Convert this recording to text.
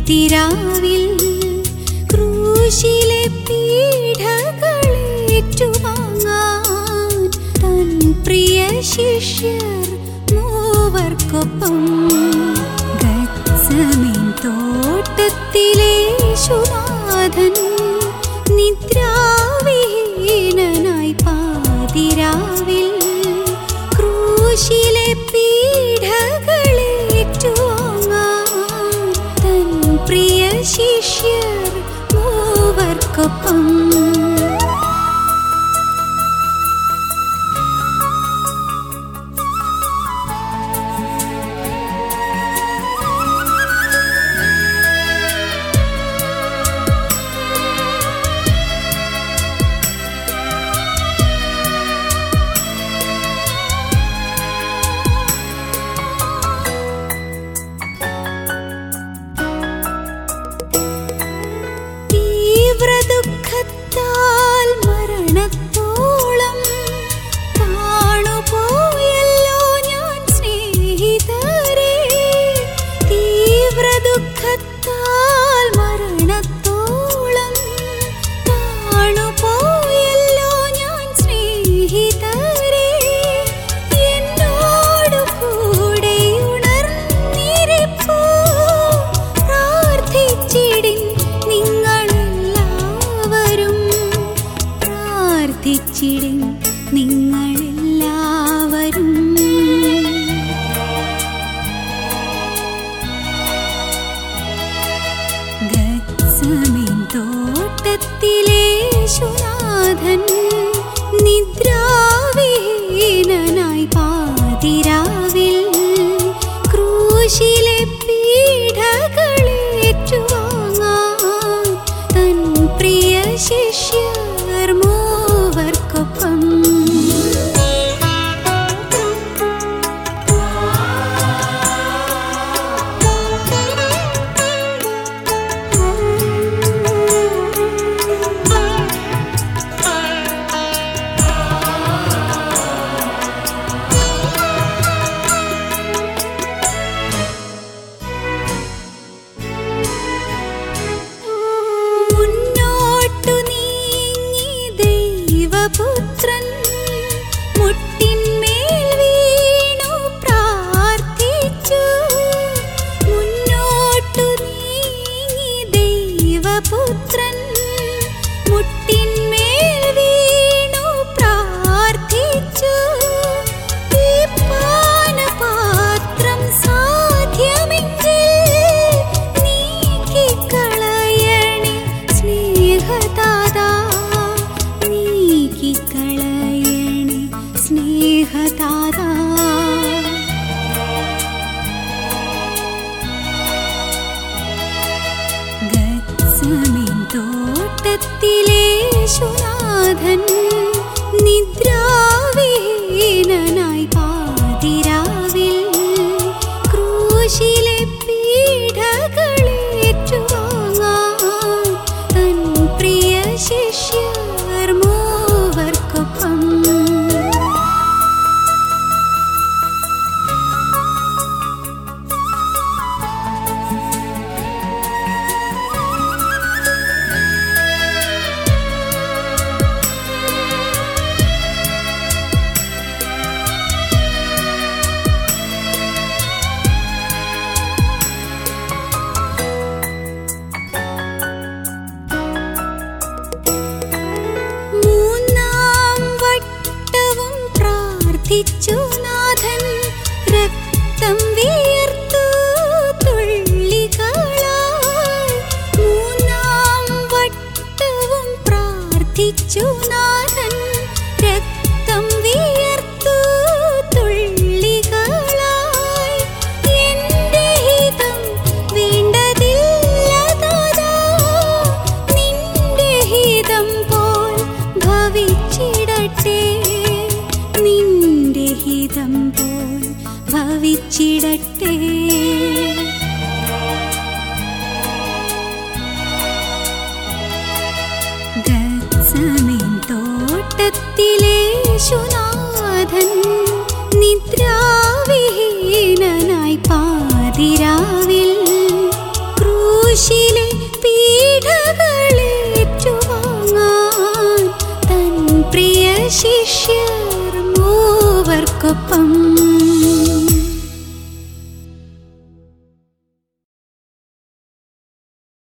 പാതിരാവിൽ ക്രൂശിലെ പീഠകളേറ്റുവാങ്ങാൻ തൻ പ്രിയ ശിഷ്യർ മൂവർക്കൊപ്പം ഗത്സമേൻ തോട്ടത്തിലേശുനാഥൻ നിദ്രാവിഹീനനായി പാതിരാവിൽ ക്രൂശിലെ പീഠകളേറ്റുവാങ്ങാൻ തൻ പ്രിയ ശിഷ്യർ മൂവർക്കൊപ്പം തീവ്രദുഃഖത്താൽ മരണത്തോളം താണുപോയല്ലോ ഞാൻ സ്നേഹിതരെ തീവ്രദുഃഖത്താൽ മരണത്തോളം താണുപോയല്ലോ ഞാൻ സ്നേഹിതരെ എന്നോടു കൂടെ ഉണർന്നിരിപ്പൂ പ്രാർത്ഥിച്ചിടിൻ നിങ്ങളെല്ലാവരും പ്രാർത്ഥിച്ചിടിൻ നിങ്ങളെല്ലാവരും ഗത്സമേൻ തോട്ടത്തിലേശുനാഥൻ നിദ്രാവിഹീനനായി പാതിരാവിൽ ക്രൂശിലെ പീഠകളേറ്റുവാങ്ങാൻ തൻ പ്രിയ ശിഷ്യർ മൂവർക്കൊപ്പം മുന്നോട്ടു നീങ്ങി ദൈവപുത്രൻ മുട്ടിന്മേൽ വീണു പ്രാർത്ഥിച്ചു മുന്നോട്ടു നീങ്ങി ദൈവപുത്രൻ മുട്ടിന്മേൽ വീണു പ്രാർത്ഥിച്ചു ഈ പാനപാത്രം സാധ്യമെങ്കിൽ നീക്കിക്കളയണേ സ്നേഹദാതാ നീക്കിക്കളയണേ സ്നേഹദാതാ ഗത്സമേൻ തോട്ടത്തിലേശുനാഥൻ നിദ്രാവിഹീനനായി പാതിരാവിൽ ക്രൂശിലെ പീഠകളേറ്റുവാങ്ങാൻ തൻ പ്രിയ ശിഷ്യർ മൂവർക്കൊപ്പം മൂന്നാം വട്ടവും പ്രാർത്ഥിച്ചു നാഥൻ രക്തം വിയർത്തു തുള്ളികളായി മൂന്നാം വട്ടവും പ്രാർത്ഥിച്ചു നാഥൻ രക്തം വിയർത്തു തുള്ളികളായി എന്റെ ഹിതം വേണ്ടതില്ലതാ നിന്റെ ഹിതം പോൽ ഭവിച്ചിടട്ടെ നിന്റെ ഹിതം പോൽ ഭവിച്ചിടട്ടെ ഗത്സമേൻ തോട്ടത്തിലേശുനാഥൻ നിദ്രാവിഹീനനായി പാതിരാവിൽ ക്രൂശ നമുക്കൊപ്പം